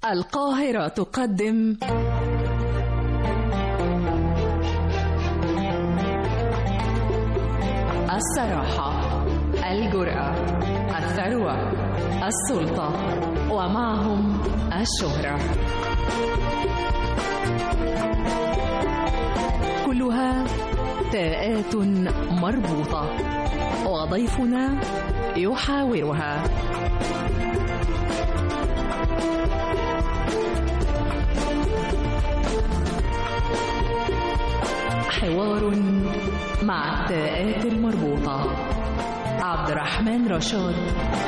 القاهرة تقدم الصراحة الجرأة الثروة السلطة ومعهم الشهرة كلها تاءات مربوطة وضيفنا يحاورها حوار مع التاءات المربوطة عبد الرحمن رشاد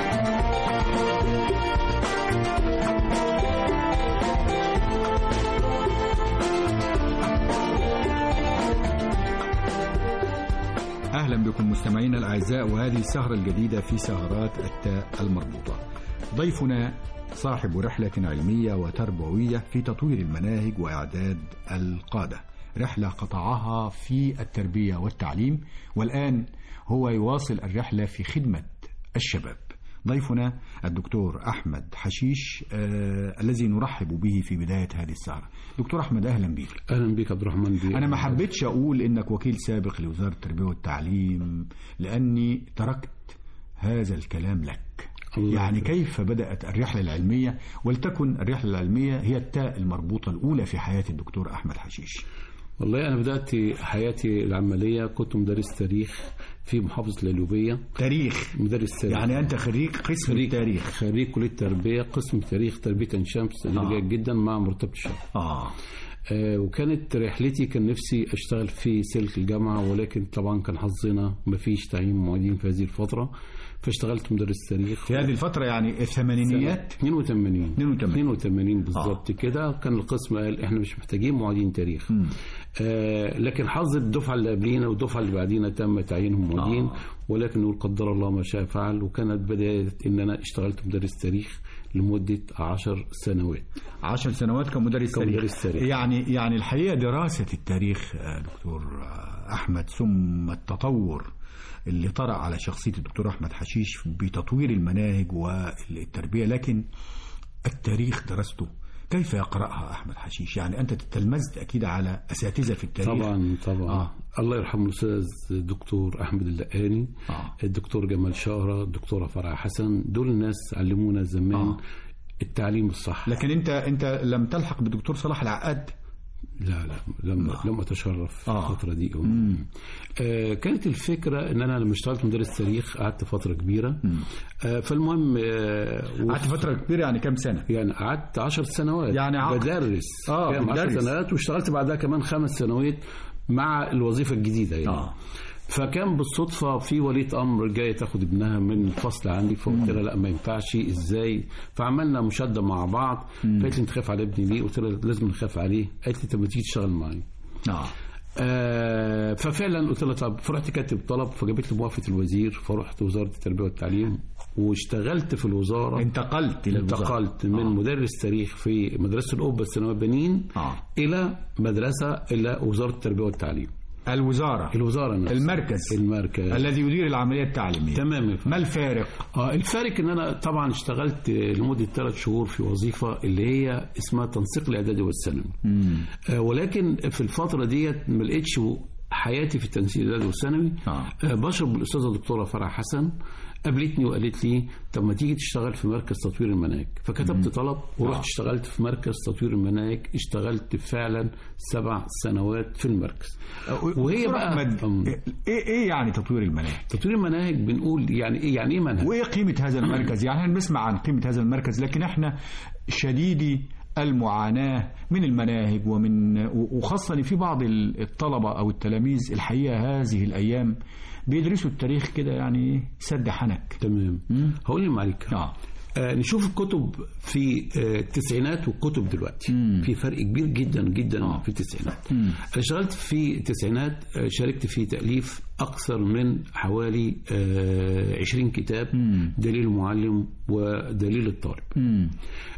أهلا بكم مستمعينا الأعزاء وهذه السهرة الجديدة في سهرات التاء المربوطة ضيفنا صاحب رحلة علمية وتربوية في تطوير المناهج وإعداد القادة رحلة قطعها في التربية والتعليم والآن هو يواصل الرحلة في خدمة الشباب ضيفنا الدكتور أحمد حشيش آه الذي نرحب به في بداية هذه السهرة دكتور أحمد أهلا بك اهلا بك عبد الرحمن بيه أنا ما حبيتش أقول إنك وكيل سابق لوزارة التربية والتعليم لأني تركت هذا الكلام لك الله يعني يبارك. كيف بدأت الرحلة العلمية ولتكن الرحلة العلمية هي التاء المربوطة الأولى في حياة الدكتور أحمد حشيش والله انا بدات حياتي العمليه كنت مدرس تاريخ في محافظه القليوبيه تاريخ مدرس تاريخ يعني أنت خريج قسم خريج التاريخ خريج كليه التربيه قسم تاريخ تربيه عين شمس اللي آه. جيد جدا مع مرتبه الشرف آه آه وكانت رحلتي كان نفسي اشتغل في سلك الجامعه ولكن طبعا كان حظنا مفيش تعيين معيدين في هذه الفتره فاشتغلت مدرس تاريخ في هذه الفترة يعني الثمانينيات 82 82. 82 بالظبط كده كان القسم قال احنا مش محتاجين معيدين تاريخ آه لكن حظ الدفعه اللي قبلينا والدفعه اللي بعدينا تم تعيينهم معيدين آه. ولكن نقول قدر الله ما شاء فعل وكانت بدايه ان انا اشتغلت مدرس تاريخ لمده 10 سنوات عشر سنوات كمدرس تاريخ كمدرس تاريخ. يعني يعني الحقيقة دراسة التاريخ آه، دكتور آه، أحمد ثم التطور اللي طرأ على شخصية الدكتور أحمد حشيش بتطوير المناهج والتربية لكن التاريخ درسته كيف يقرأها أحمد حشيش يعني أنت تلمذت أكيد على أساتذة في التاريخ طبعا طبعا آه. آه. الله يرحمه الاستاذ الدكتور احمد اللقاني آه. الدكتور جمال شهره الدكتوره فرح حسن دول الناس علمونا زمان آه. آه. التعليم الصح لكن أنت أنت لم تلحق بالدكتور صلاح العقاد لا لا لم لم اتشرف في آه. الفتره دي آه كانت الفكره ان انا لما اشتغلت مدرس تاريخ قعدت فتره كبيره آه فالمهم آه و- قعدت فترة كبيرة يعني كم سنة يعني قعدت 10 سنوات يعني عقد. بدرس آه، كام 10 بتدرس. سنوات واشتغلت بعدها كمان خمس سنوات مع الوظيفه الجديده يعني آه. فكان بالصدفه في ولية امر جايه تاخد ابنها من الفصل عندي فقلت لها لا ما ينفعش ازاي فعملنا مشاده مع بعض فقالت لي انت خايف على ابني ليه؟ قلت لها لازم نخاف عليه قالت لي طب ما تيجي تشتغل معايا آه. آه ففعلا قلت لها طب فرحت كاتب طلب فجابت لي موافقه الوزير فرحت وزاره التربيه والتعليم واشتغلت في الوزاره انتقلت إلى الوزارة. انتقلت من آه. مدرس تاريخ في مدرسه القبه الثانويه بنين آه. الى مدرسه الى وزاره التربيه والتعليم الوزارة الوزاره نفسها المركز المركز الذي يدير العملية التعليمية تمام يا فندم. ما الفارق؟ اه الفارق ان انا طبعا اشتغلت لمده ثلاث شهور في وظيفه اللي هي اسمها تنسيق الاعدادي والثانوي آه ولكن في الفتره ديت ما لقيتش حياتي في التنسيق الاعدادي والثانوي آه. آه بشرب بالاستاذه الدكتوره فرح حسن قابلتني وقالت لي طب ما تيجي تشتغل في مركز تطوير المناهج فكتبت طلب ورحت اشتغلت في مركز تطوير المناهج اشتغلت فعلا سبع سنوات في المركز وهي دكتور بقى أحمد أم. ايه ايه يعني تطوير المناهج؟ تطوير المناهج بنقول يعني ايه يعني ايه منهج وايه قيمة هذا المركز؟ يعني احنا بنسمع عن قيمة هذا المركز لكن احنا شديدي المعاناة من المناهج ومن وخاصة إن في بعض الطلبة أو التلاميذ الحقيقة هذه الأيام بيدرسوا التاريخ كده يعني سد حنك تمام هقول لي معاك آه. آه نشوف الكتب في آه التسعينات والكتب دلوقتي مم. في فرق كبير جدا جدا آه. في التسعينات مم. انا اشتغلت في التسعينات آه شاركت في تاليف اكثر من حوالي آه 20 كتاب مم. دليل المعلم ودليل الطالب مم.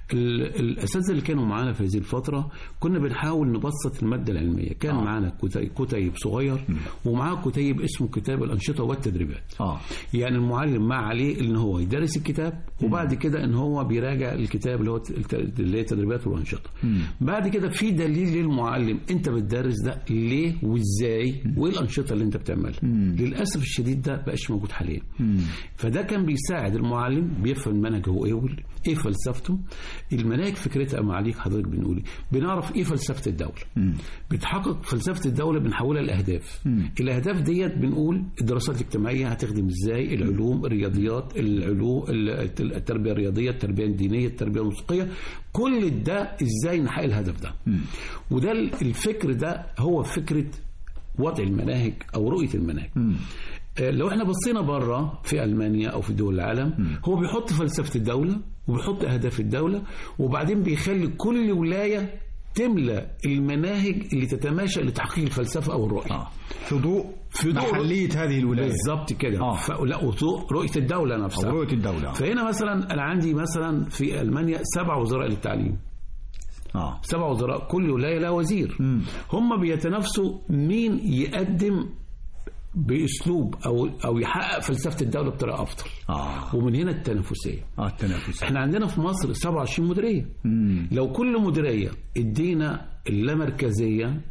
ال- الاساتذه اللي كانوا معانا في هذه الفتره كنا بنحاول نبسط الماده العلميه كان آه. آه. معانا كتيب, كتيب صغير ومعاه كتيب اسمه كتاب الانشطه والتدريبات اه يعني المعلم ما عليه ان هو يدرس الكتاب وبعد كده ان هو بيراجع الكتاب اللي هو الت- اللي هي التدريبات والانشطه بعد كده في دليل للمعلم انت بتدرس ده ليه وازاي وايه الانشطه اللي انت بتعملها للاسف الشديد ده بقاش موجود حاليا فده كان بيساعد المعلم بيفهم المنهج هو ايه وال- ايه فلسفته المناهج فكرتها معاليك حضرتك بنقول إيه؟ بنعرف ايه فلسفه الدوله بتحقق فلسفه الدوله بنحولها لاهداف الاهداف ديت بنقول الدراسات الاجتماعيه هتخدم ازاي العلوم الرياضيات العلوم ال- التربيه الرياضيه التربيه الدينيه التربيه الموسيقيه كل ده ازاي نحقق الهدف ده وده ال- الفكر ده هو فكره وضع المناهج او رؤيه المناهج آه، لو احنا بصينا بره في المانيا او في دول العالم هو بيحط فلسفه الدوله وبيحط اهداف الدوله وبعدين بيخلي كل ولايه تملى المناهج اللي تتماشى لتحقيق الفلسفه او الرؤيه اه في ضوء في ضوء- محليه هذه الولايه بالظبط كده آه. ف... لا وضوء رؤيه الدوله او نفسها رؤيه الدوله فهنا مثلا انا عندي مثلا في المانيا سبع وزراء للتعليم اه سبع وزراء كل ولايه لها وزير هم بيتنافسوا مين يقدم باسلوب او او يحقق فلسفه الدوله بطريقه افضل اه ومن هنا التنافسيه اه التنافس احنا عندنا في مصر 27 مديريه لو كل مديريه ادينا اللامركزيه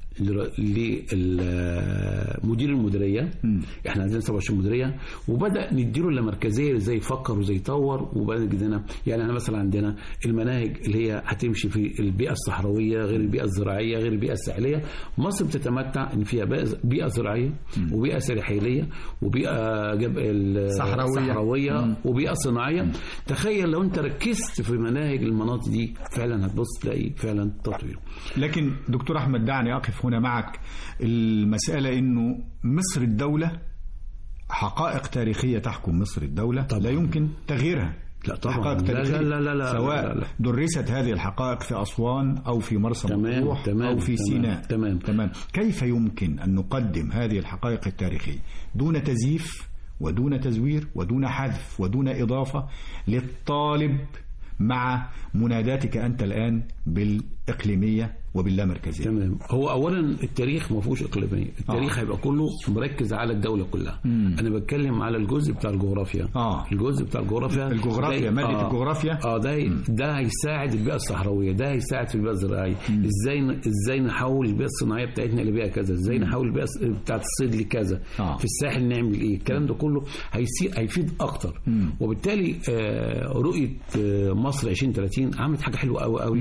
لمدير المديريه احنا عندنا 27 مديريه وبدا نديله اللامركزيه ازاي يفكر وازاي يطور وبدا عندنا يعني احنا مثلا عندنا المناهج اللي هي هتمشي في البيئه الصحراويه غير البيئه الزراعيه غير البيئه الساحليه مصر بتتمتع ان فيها بيئة- بيئه زراعيه وبيئه ساحليه وبيئه جب... ال- صحراوية. صحراويه وبيئه صناعيه تخيل لو انت ركزت في مناهج المناطق دي فعلا هتبص تلاقي فعلا تطوير لكن دكتور احمد دعني اقف هنا معك المساله انه مصر الدوله حقائق تاريخيه تحكم مصر الدوله طبعاً. لا يمكن تغييرها لا طبعاً. حقائق لا- تاريخية لا- لا- لا- لا- سواء لا- لا. درست هذه الحقائق في اسوان او في مرسى تمام، مطروح تمام، او في تمام، سيناء تمام. تمام كيف يمكن ان نقدم هذه الحقائق التاريخيه دون تزييف ودون تزوير ودون حذف ودون اضافه للطالب مع مناداتك انت الان بالاقليميه وباللامركزيه تمام هو اولا التاريخ ما فيهوش اقليميه التاريخ آه. هيبقى كله مركز على الدوله كلها انا بتكلم على الجزء بتاع الجغرافيا آه. الجزء بتاع الجغرافيا الجغرافيا، ده- مادة آه. الجغرافيا. اه ده ده هيساعد البيئه الصحراويه ده هيساعد في البيئه الزراعيه ازاي ن- ازاي نحول البيئه الصناعيه بتاعتنا لبيئه كذا ازاي نحول البيئه الص- بتاعت الصيد لكذا آه. في الساحل نعمل ايه الكلام ده كله هيسي... هيفيد اكتر وبالتالي آه رؤيه آه مصر 2030 عملت حاجه حلوه قوي قوي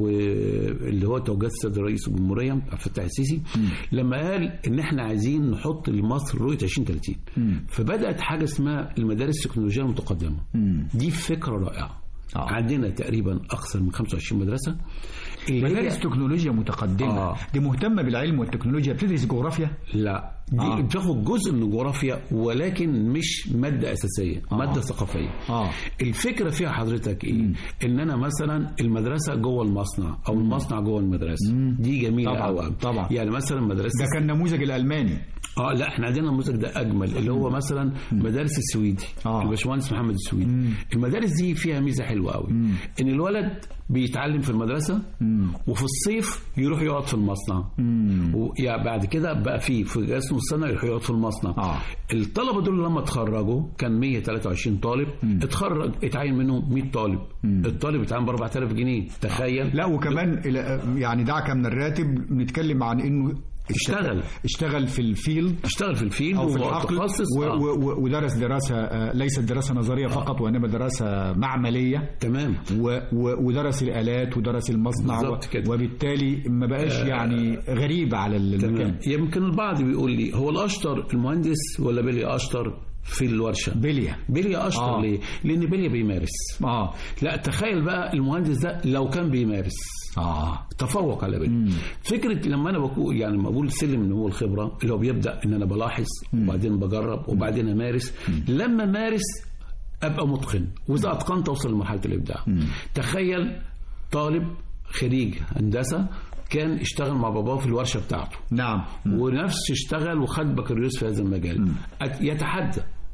واللي هو توجيهات السيد رئيس الجمهوريه عبد الفتاح السيسي لما قال ان احنا عايزين نحط لمصر رؤيه 2030 فبدات حاجه اسمها المدارس التكنولوجيه المتقدمه دي فكره رائعه آه. عندنا تقريبا اكثر من 25 مدرسه اللي هي- مدارس تكنولوجيا متقدمه آه. دي مهتمه بالعلم والتكنولوجيا بتدرس جغرافيا لا دي آه. آه. بتاخد جزء من الجغرافيا ولكن مش ماده اساسيه آه. آه. ماده ثقافيه آه. الفكره فيها حضرتك ايه ان انا مثلا المدرسه جوه المصنع او المصنع جوه المدرسه دي جميله طبعاً، قوي طبعاً. يعني مثلا مدرسه ده كان نموذج الالماني اه لا احنا عندنا النموذج ده اجمل اللي هو مثلا مدارس السويدي آه. الباشمهندس محمد السويدي المدارس دي فيها ميزه حلوه قوي ان الولد بيتعلم في المدرسه وفي الصيف يروح يقعد في المصنع ويعني بعد كده بقى في في اسمه السنه يروح يقعد في المصنع آه. الطلبه دول لما اتخرجوا كان 123 طالب اتخرج اتعين منهم 100 طالب الطالب اتعين ب 4000 جنيه تخيل لا وكمان إلى- يعني دعك من الراتب بنتكلم عن انه اشتغل. اشتغل في الفيلد اشتغل في الفيلد او في وهو الحقل متخصص و- آه. و- و- ودرس دراسه آه، ليست دراسه نظريه فقط وانما دراسه معمليه تمام و- و- ودرس الالات ودرس المصنع بالظبط و- كده. وبالتالي ما بقاش يعني غريب على المكان تمام يمكن البعض بيقول لي هو الاشطر المهندس ولا بيلي اشطر في الورشه بليا بيلي اشطر آه. آه. ليه لان بيلي بيمارس اه لا تخيل بقى المهندس ده لو كان بيمارس اه تفوق على بيلي فكره لما انا بقول يعني لما بقول سلم نمو الخبره اللي هو بيبدا ان انا بلاحظ وبعدين بجرب وبعدين امارس لما امارس ابقى متقن واذا اتقنت اوصل لمرحله الابداع تخيل طالب خريج هندسه كان اشتغل مع باباه في الورشه بتاعته نعم ونفس اشتغل وخد بكالوريوس في هذا المجال أت- يتحدى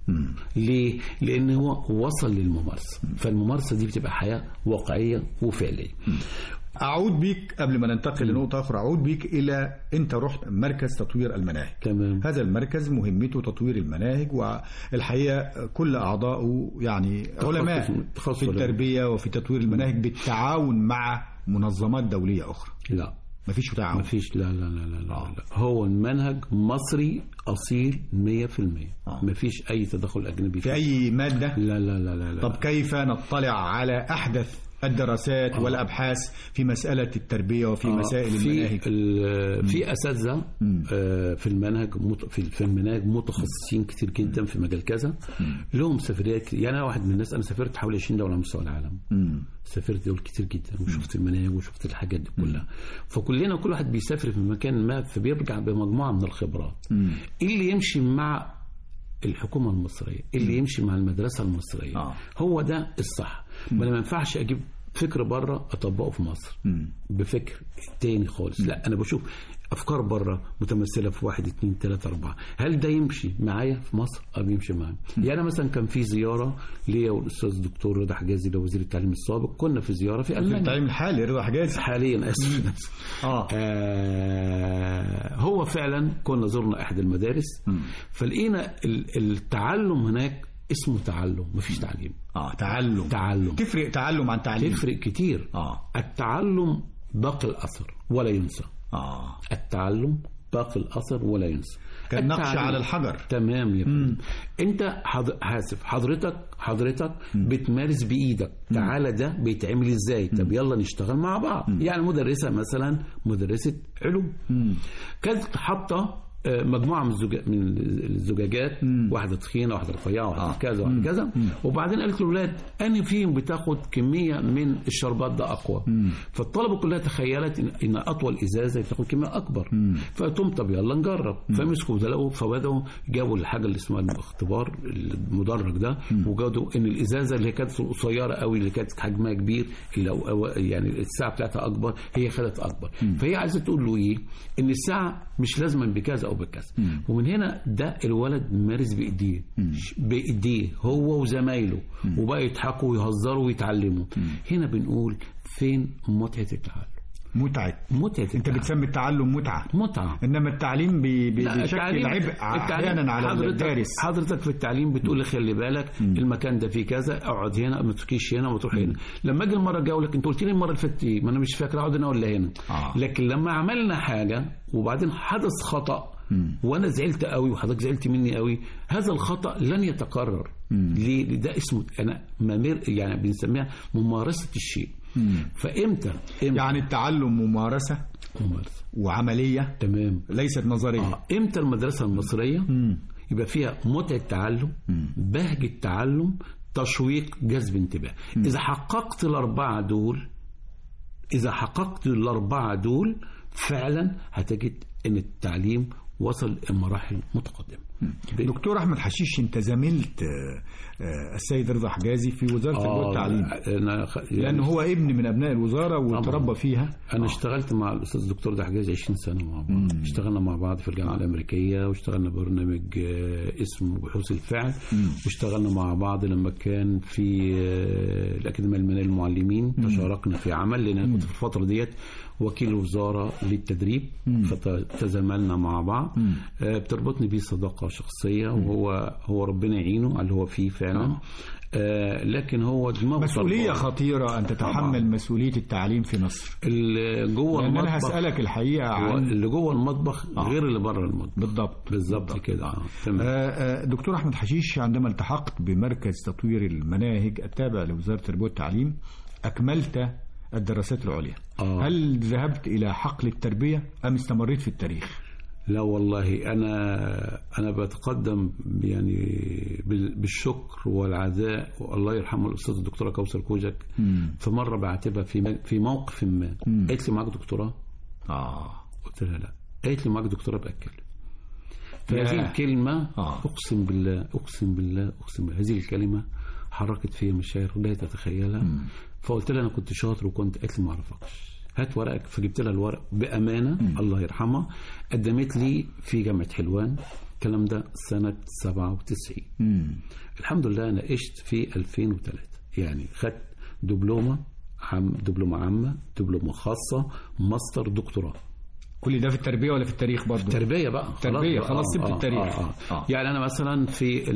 ليه؟ لان هو وصل للممارسه فالممارسه دي بتبقى حياه واقعيه وفعليه اعود بيك قبل ما ننتقل لنقطه اخرى اعود بيك الى انت رحت مركز تطوير المناهج تمام هذا المركز مهمته تطوير المناهج والحقيقه كل اعضائه يعني علماء تخصص في التربيه وفي تطوير المناهج بالتعاون مع منظمات دوليه اخرى لا مفيش تعاون ما فيش لا لا لا لا, لا, لا. هو المنهج مصري اصيل 100% آه. ما فيش اي تدخل اجنبي في اي ماده لا لا لا لا, لا. طب كيف نطلع على احدث الدراسات آه. والابحاث في مساله التربيه وفي مسائل في المناهج ال- في اساتذه آه، في المنهج مت- في في المناهج متخصصين كتير جدا في مجال كذا لهم سفريات كتير. يعني انا واحد من الناس انا سافرت حوالي 20 دوله على مستوى العالم مم. سافرت دول كتير جدا وشفت المناهج وشفت الحاجات دي كلها فكلنا كل واحد بيسافر في مكان ما فبيرجع بمجموعه من الخبرات ايه اللي يمشي مع الحكومه المصريه إيه اللي يمشي مع المدرسه المصريه آه. هو ده الصح ما أنا ما ينفعش اجيب فكر بره اطبقه في مصر بفكر تاني خالص لا انا بشوف افكار بره متمثله في واحد اتنين تلاته اربعه هل ده يمشي معايا في مصر اه بيمشي معايا يعني أنا مثلا كان في زياره ليا والاستاذ الدكتور رضا حجازي ده وزير التعليم السابق كنا في زياره في المانيا التعليم الحالي رضا حجازي حاليا اسف اه آه هو فعلا كنا زرنا احد المدارس فلقينا ال- التعلم هناك اسمه تعلم مفيش تعليم اه تعلم تعلم تفرق تعلم عن تعليم تفرق كتير اه التعلم باقي الاثر ولا ينسى اه التعلم باقي الاثر ولا ينسى كالنقش التعليم- على الحجر تمام يا فندم انت حض... حاسف حضرتك حضرتك بتمارس بايدك تعالى ده بيتعمل ازاي طب يلا نشتغل مع بعض يعني مدرسه مثلا مدرسه علوم كانت حاطه آه، مجموعه من الزجا... من الزجاجات واحده تخينه واحده رفيعه واحده آه. كذا واحده كذا وبعدين قالت للاولاد انهي فيهم بتاخد كميه من الشربات ده اقوى فالطلبه كلها تخيلت ان إن اطول ازازه بتاخد كميه اكبر فقلت لهم طب يلا نجرب فمسكوا بدأوا فبداوا جابوا الحاجه اللي اسمها الاختبار المدرج ده وجدوا ان الازازه اللي كانت القصيره قوي اللي كانت حجمها كبير اللي أو- أو- يعني الساعه بتاعتها اكبر هي خدت اكبر فهي عايزه تقول له ايه ان الساعه مش لازما بكذا او بكذا ومن هنا ده الولد مارس بايديه بايديه هو وزمايله وبقى يضحكوا ويهزروا ويتعلموا هنا بنقول فين متعه التعلم متعه متعه انت التعلم. بتسمي التعلم متعه متعه انما التعليم بي بي لا، بيشكل التعليم- عبء التعليم- احيانا على حضرتك- الدارس حضرتك في التعليم بتقول لي خلي بالك المكان ده فيه كذا اقعد هنا ما تروحيش هنا وما تروح هنا لما اجي المره الجايه اقول لك انت قلت لي المره اللي فاتت ايه ما انا مش فاكر اقعد هنا ولا هنا آه. لكن لما عملنا حاجه وبعدين حدث خطا وانا زعلت قوي وحضرتك زعلت مني قوي هذا الخطا لن يتكرر ليه ليه؟ ده اسمه انا ممر يعني بنسميها ممارسه الشيء فامتى امتى يعني التعلم ممارسه ممارسه وعمليه تمام ليست نظريه آه. امتى المدرسه المصريه يبقى فيها متعه تعلم بهجه تعلم تشويق جذب انتباه اذا حققت الاربعه دول اذا حققت الاربعه دول فعلا هتجد ان التعليم وصل لمراحل متقدمه دكتور احمد حشيش انت زميلت آه، آه، السيد رضا حجازي في وزاره التربيه والتعليم انا خ... يعني لانه هو ابن من ابناء الوزاره وتربى فيها انا اشتغلت مع الاستاذ الدكتور ده حجاز 20 سنه مع بعض اشتغلنا مع بعض في الجامعه الامريكيه واشتغلنا برنامج آه، اسمه بحوث الفعل واشتغلنا مع بعض لما كان في آه، الاكاديميه الماليه للمعلمين تشاركنا في عمل لان أنا كنت في الفتره ديت وكيل وزاره للتدريب فتزاملنا مع بعض آه، بتربطني بيه صداقه شخصيه وهو هو ربنا يعينه على اللي هو فيه فعلا آه، لكن هو دماغه مسؤوليه طلبان. خطيره ان تتحمل مسؤوليه التعليم في مصر اللي جوه لان انا المطبخ هسالك الحقيقه هو عن اللي جوه المطبخ غير اللي بره المطبخ بالضبط بالظبط كده اه تمام آه، آه، دكتور احمد حشيش عندما التحقت بمركز تطوير المناهج التابع لوزاره التربيه والتعليم اكملت الدراسات العليا آه. هل ذهبت الى حقل التربيه ام استمريت في التاريخ لا والله انا انا بتقدم يعني بال- بالشكر والعزاء والله يرحمه الاستاذ الدكتوره كوثر كوجك في مره بعتبها في م- في موقف ما قالت لي معاك دكتوراه اه قلت لها لا قالت لي معاك دكتوراه بأكل فهذه ياه. الكلمة آه. أقسم بالله أقسم بالله أقسم بالله هذه الكلمة حركت فيا مشاعر لا تتخيلها فقلت لها أنا كنت شاطر وكنت قالت لي ما أعرفكش هات ورقك فجبت لها الورق بأمانة الله يرحمها قدمت لي في جامعة حلوان الكلام ده سنه 97 مم. الحمد لله انا عشت في 2003 يعني خدت دبلومه عام دبلومه عامه دبلومه خاصه ماستر دكتوراه كل ده في التربيه ولا في التاريخ برضه تربيه بقى تربية، بقى. خلاص سبت آه، التاريخ. آه آه. آه. يعني انا مثلا في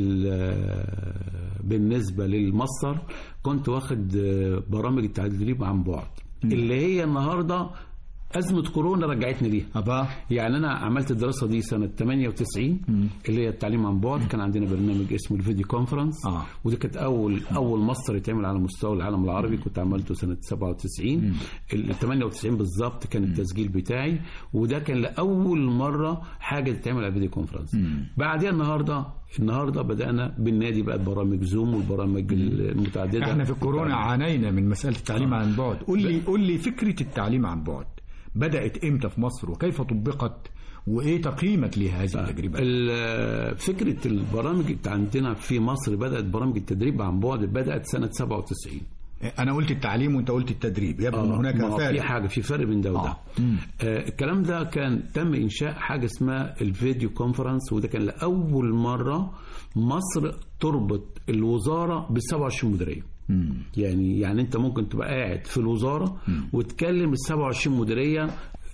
ال- بالنسبه للماستر كنت واخد آه، برامج التدريب عن بعد اللي هي النهارده ازمه كورونا رجعتني ليها أبا يعني انا عملت الدراسه دي سنه 98 اللي هي التعليم عن بعد كان عندنا برنامج اسمه الفيديو كونفرنس آه. ودي كانت اول اول ماستر يتعمل على مستوى العالم العربي كنت عملته سنه 97 ال 98 بالظبط كان التسجيل بتاعي وده كان لاول مره حاجه تتعمل على الفيديو كونفرنس بعدها النهارده النهارده بدانا بالنادي بقت برامج زوم والبرامج المتعدده احنا في الكورونا عانينا من مساله التعليم عن بعد قول لي قول لي فكره التعليم عن بعد بدات امتى في مصر وكيف طبقت وايه تقييمك لهذه التجربه ال- فكره البرامج اللي عندنا في مصر بدات برامج التدريب عن بعد بدات سنه 97 انا قلت التعليم وانت قلت التدريب يبدو ان هناك ما هو في فارق حاجه في فرق بين ده وده آه. آه الكلام ده كان تم انشاء حاجه اسمها الفيديو كونفرنس وده كان لاول مره مصر تربط الوزاره ب 27 مديريه يعني يعني انت ممكن تبقى قاعد في الوزاره وتكلم ال 27 مديريه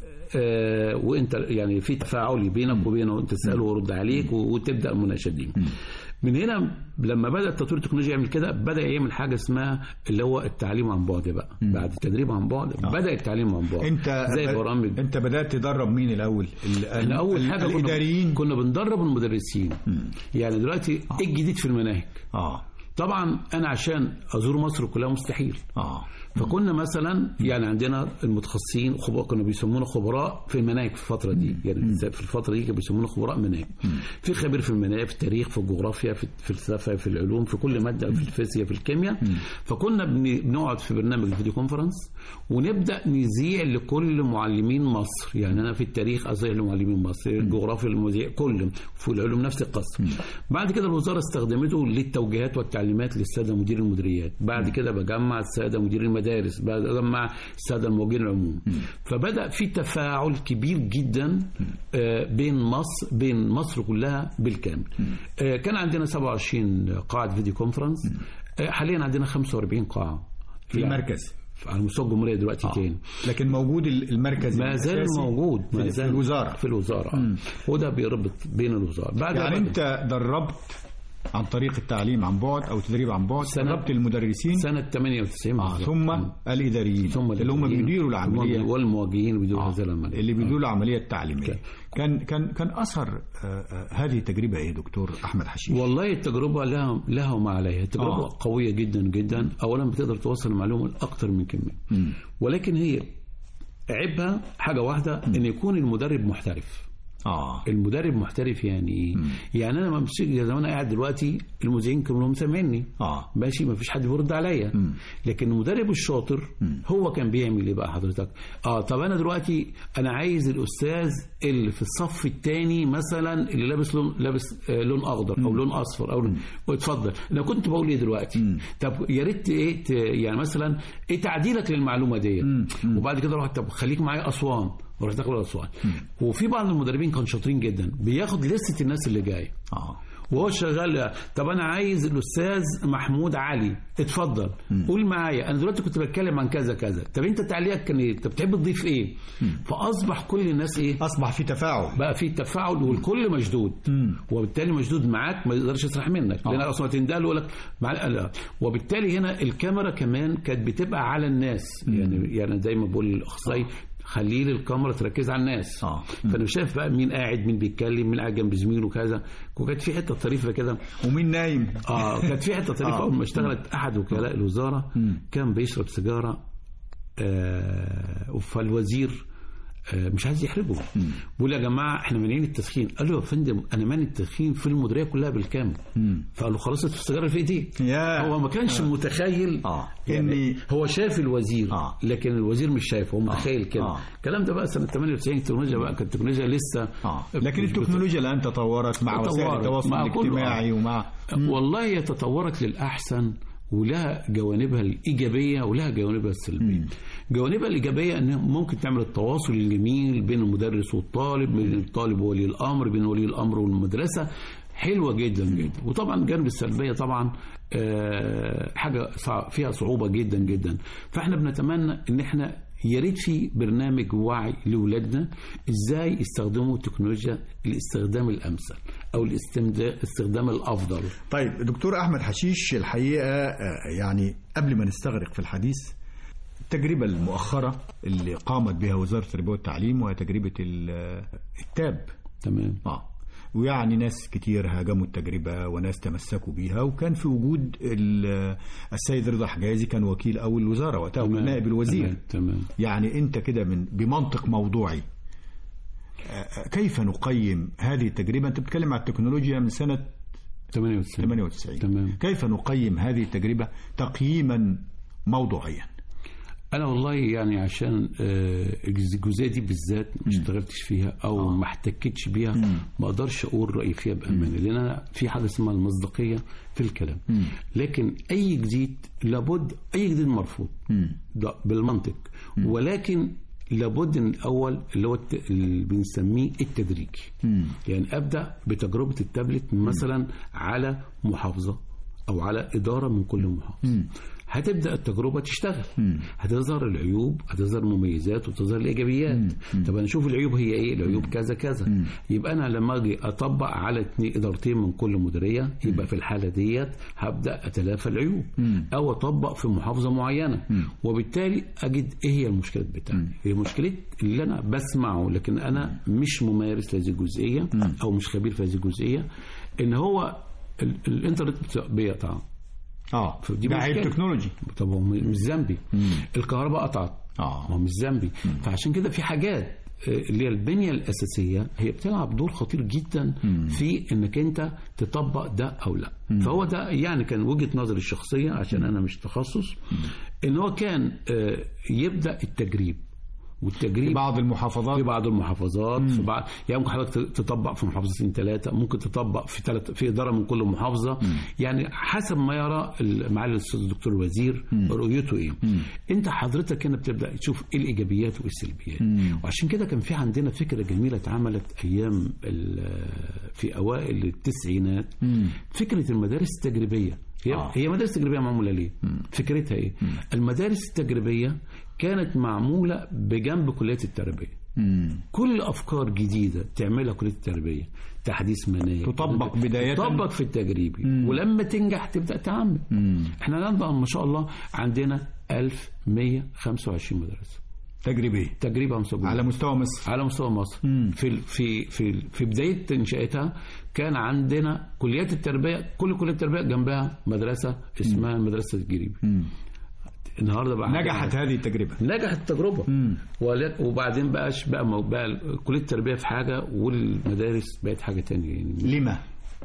آه وانت يعني في تفاعل بينك وبينه وانت تساله ويرد عليك و- وتبدا المناقشه دي من هنا لما بدا تطوير التكنولوجيا يعمل كده بدا يعمل حاجه اسمها اللي هو التعليم عن بعد بقى بعد التدريب عن بعد بدا التعليم عن بعد انت زي ب- برامج انت بدات تدرب مين الاول ال- احنا اول ال- حاجه كنا, الاداريين كنا بندرب المدرسين يعني دلوقتي ايه الجديد في المناهج اه طبعا انا عشان ازور مصر كلها مستحيل اه فكنا مثلا يعني عندنا المتخصصين خبراء كانوا بيسمونا خبراء في المناهج في الفتره دي يعني في الفتره دي كانوا بيسمونا خبراء مناهج في خبير في المناهج في التاريخ في الجغرافيا في الفلسفه في العلوم في كل ماده في الفيزياء في الكيمياء فكنا بن- بنقعد في برنامج الفيديو كونفرنس ونبدا نذيع لكل معلمين مصر يعني انا في التاريخ اذيع لمعلمين مصر الجغرافيا المذيع كل في العلوم نفس القصه بعد كده الوزاره استخدمته للتوجيهات والتعليمات للساده مدير المديريات بعد كده بجمع الساده مدير المدارس بجمع الساده الموجودين العموم فبدا في تفاعل كبير جدا آه، بين مصر بين مصر كلها بالكامل آه، كان عندنا 27 قاعه فيديو كونفرنس آه، حاليا عندنا 45 قاعه في المركز على مستوى الجمهوريه دلوقتي تاني لكن موجود ال- المركز ما زال الأساسي موجود ما في, زال في الوزاره في الوزاره آه. وده بيربط بين الوزاره بعد يعني بعد- انت دربت عن طريق التعليم عن بعد او التدريب عن بعد سنة- دربت المدرسين سنه 98 آه بالظبط. ثم الاداريين ثم اللي هم الإداريين بيديروا العمليه والمواجهين اللي بيديروا هذه العمليه اللي بيديروا العمليه التعليميه كان كان كان اثر آه، آه، هذه التجربه ايه دكتور احمد حشيش والله التجربة لها لها وما عليها التجربة آه. آه. قوية جدا جدا أولا بتقدر توصل المعلومة لأكتر من كمية ولكن هي عيبها حاجة واحدة إن يكون المدرب محترف اه المدرب محترف يعني ايه؟ يعني انا ما مش زي ما انا قاعد دلوقتي المذيعين كلهم سامعيني اه ماشي ما فيش حد بيرد عليا لكن المدرب الشاطر هو كان بيعمل ايه بقى حضرتك اه طب انا دلوقتي انا عايز الاستاذ اللي في الصف الثاني مثلا اللي لابس لون لابس آه لون اخضر او لون اصفر او لون اتفضل انا كنت بقول ايه دلوقتي طب يا ريت ايه ت- يعني مثلا ايه تعديلك للمعلومه ديت وبعد كده رحت طب خليك معايا اسوان ورحت داخل اسوان وفي بعض المدربين كانوا شاطرين جدا بياخد لستة الناس اللي جايه اه وهو شغال طب انا عايز الاستاذ محمود علي اتفضل قول معايا انا دلوقتي كنت بتكلم عن كذا كذا طب انت تعليقك كان ايه طب تحب تضيف ايه فاصبح كل الناس ايه اصبح في تفاعل بقى في تفاعل والكل مشدود وبالتالي مشدود معاك ما يقدرش يسرح منك لان اصلا تندل يقول لك مع لا. وبالتالي هنا الكاميرا كمان كانت بتبقى على الناس يعني يعني زي ما بقول الاخصائي خليه لي الكاميرا تركز على الناس آه. فانا مش شايف بقى مين قاعد مين بيتكلم مين قاعد جنب زميله كذا وكانت في حته طريفه كده ومين نايم اه كانت في حته طريفه آه. اول ما اشتغلت احد وكلاء الوزاره كان بيشرب سيجاره آه فالوزير آه مش عايز يحرجه بيقول يا جماعه احنا مانعين التدخين قال له يا فندم انا مانع التدخين في المديريه كلها بالكامل فقال له خلاص السيجاره اللي في ايديك يا هو ما كانش متخيل آه. يعني إني- هو شاف الوزير آه. لكن الوزير مش شايفه هو متخيل كده آه. الكلام ده بقى سنه 98 التكنولوجيا بقى كانت التكنولوجيا لسه اه لكن التكنولوجيا الان تطورت مع تطورت. وسائل التواصل مع كله. الاجتماعي ومع والله هي تطورت للأحسن ولها جوانبها الإيجابية ولها جوانبها السلبية جوانبها الإيجابية أن ممكن تعمل التواصل الجميل بين المدرس والطالب بين الطالب وولي الأمر بين ولي الأمر والمدرسة حلوة جدا جدا وطبعا الجانب السلبية طبعا آه، حاجة صع- فيها صعوبة جدا جدا فاحنا بنتمنى ان احنا يا ريت في برنامج وعي لاولادنا ازاي يستخدموا التكنولوجيا الاستخدام الامثل او الاستمدا- الاستخدام الافضل طيب دكتور احمد حشيش الحقيقه آه، يعني قبل ما نستغرق في الحديث التجربه المؤخره اللي قامت بها وزاره التربيه والتعليم وهي تجربه ال- التاب تمام اه ويعني ناس كتير هاجموا التجربة وناس تمسكوا بيها وكان في وجود ال- السيد رضا حجازي كان وكيل أول الوزارة وقتها وكان تمام. نائب الوزير تمام, تمام. يعني أنت كده من بمنطق موضوعي آه، كيف نقيم هذه التجربة أنت بتتكلم عن التكنولوجيا من سنة 98 98 تمام. كيف نقيم هذه التجربة تقييما موضوعيا انا والله يعني عشان آه، الجزئيه دي بالذات ما اشتغلتش فيها او ما احتكتش بيها ما اقدرش اقول رايي فيها بامانه لان انا في حاجه اسمها المصداقيه في الكلام لكن اي جديد لابد اي جديد مرفوض ده بالمنطق ولكن لابد ان الاول اللي هو الت- اللي بنسميه التدريجي يعني ابدا بتجربه التابلت مثلا على محافظه او على اداره من كل محافظه هتبدا التجربه تشتغل هتظهر العيوب هتظهر المميزات وتظهر الايجابيات طب انا اشوف العيوب هي ايه العيوب كذا كذا يبقى انا لما اجي اطبق على اتنين ادارتين من كل مديريه يبقى في الحاله ديت هبدا اتلافى العيوب او اطبق في محافظه معينه وبالتالي اجد ايه هي المشكلات بتاعتي هي مشكلة اللي انا بسمعه لكن انا مش ممارس لهذه الجزئيه او مش خبير في هذه الجزئيه ان هو ال- الانترنت بيقطع اه فدي ده عيب مشكلة. تكنولوجي طب هو مش ذنبي الكهرباء قطعت آه. ما هو مش ذنبي فعشان كده في حاجات آه، اللي هي البنيه الاساسيه هي بتلعب دور خطير جدا في انك انت تطبق ده او لا فهو ده يعني كان وجهه نظري الشخصيه عشان انا مش تخصص ان هو كان آه، يبدا التجريب والتجريب بعض المحافظات في بعض المحافظات في بعض يعني ممكن حضرتك تطبق في محافظتين ثلاثه ممكن تطبق في ثلاث في اداره من كل محافظه يعني حسب ما يرى ال- معالي الاستاذ الدكتور الوزير رؤيته ايه انت حضرتك هنا بتبدا تشوف ايه الايجابيات وايه السلبيات وعشان كده كان في عندنا فكره جميله اتعملت ايام ال- في اوائل التسعينات فكره المدارس التجريبيه هي آه. هي مدارس تجريبيه معموله ليه؟ فكرتها ايه؟ المدارس التجريبيه كانت معموله بجنب كليه التربيه. كل افكار جديده تعملها كليه التربيه تحديث مناهج تطبق بداية. تطبق في التجريبي ولما تنجح تبدا تعمم احنا الان ما شاء الله عندنا 1125 مدرسه تجريبية تجربه مسجله على مستوى مصر على مستوى مصر في ال- في في في بدايه انشائها كان عندنا كليات التربيه كل كليه التربيه جنبها مدرسه اسمها مدرسه الجريبي النهارده بقى نجحت هذه التجربة نجحت التجربه ولك- وبعدين بقاش بقى مو- بقى ال- كليه التربيه في حاجه والمدارس بقت حاجه تانية يعني لما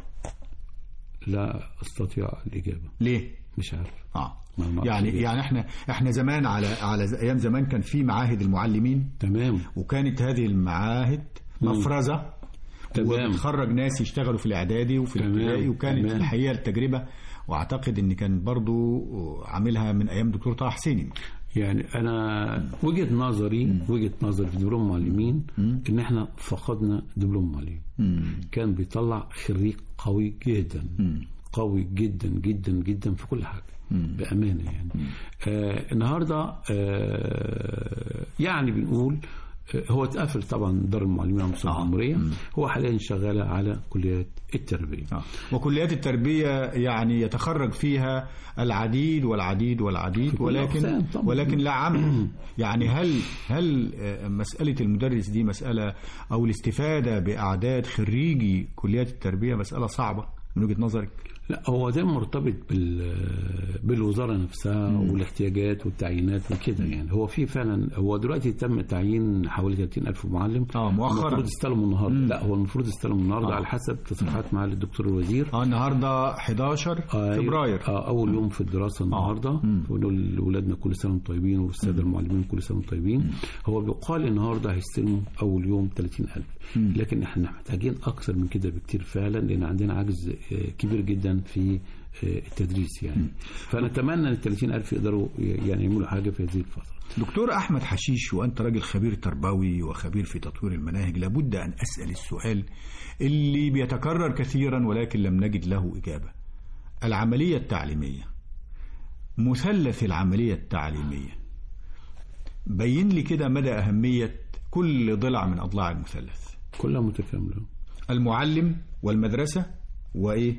لا استطيع الاجابه ليه مش عارف اه ما- ما يعني أعرفش. يعني احنا احنا زمان على على ز- ايام زمان كان في معاهد المعلمين تمام وكانت هذه المعاهد مفرزه تمام. وبتخرج ناس يشتغلوا في الاعدادي وفي تمام. الابتدائي وكانت تمام. الحقيقه التجربه واعتقد ان كان برضو عاملها من ايام دكتور طه حسين يعني انا وجهه نظري وجهه نظري في دبلوم معلمين ان احنا فقدنا دبلوم معلمين كان بيطلع خريج قوي جدا قوي جدا جدا جدا في كل حاجه بامانه يعني آه النهارده آه يعني بنقول آه، هو اتقفل طبعا دار المعلمين على مستوى آه. الجمهوريه هو حاليا شغال على كليات التربيه آه. وكليات التربيه يعني يتخرج فيها العديد والعديد والعديد كل ولكن الأقسام طبعاً. ولكن لا عمل يعني هل هل آه، مساله المدرس دي مساله او الاستفاده باعداد خريجي كليات التربيه مساله صعبه من وجهه نظرك لا هو ده مرتبط بال بالوزاره نفسها والاحتياجات والتعيينات وكده يعني هو في فعلا هو دلوقتي تم تعيين حوالي 30 ألف معلم آه، مؤخراً. المفروض يستلموا النهارده لا هو المفروض يستلموا النهارده آه. على حسب تصريحات معالي الدكتور الوزير اه النهارده 11 آه، فبراير اه اول يوم في الدراسه النهارده بنقول لاولادنا كل سنه وانتم طيبين والساده المعلمين كل سنه وانتم طيبين هو بيقال النهارده هيستلموا اول يوم 30000 لكن احنا محتاجين اكثر من كده بكتير فعلا لان عندنا عجز آه، كبير جدا في آه، التدريس يعني فنتمنى ان ال 30000 يقدروا يعني يعملوا حاجه في هذه الفتره دكتور أحمد حشيش وأنت راجل خبير تربوي وخبير في تطوير المناهج لابد أن أسأل السؤال اللي بيتكرر كثيرا ولكن لم نجد له إجابة العملية التعليمية مثلث العملية التعليمية بين لي كده مدى أهمية كل ضلع من أضلاع المثلث كلها متكامله المعلم والمدرسة وإيه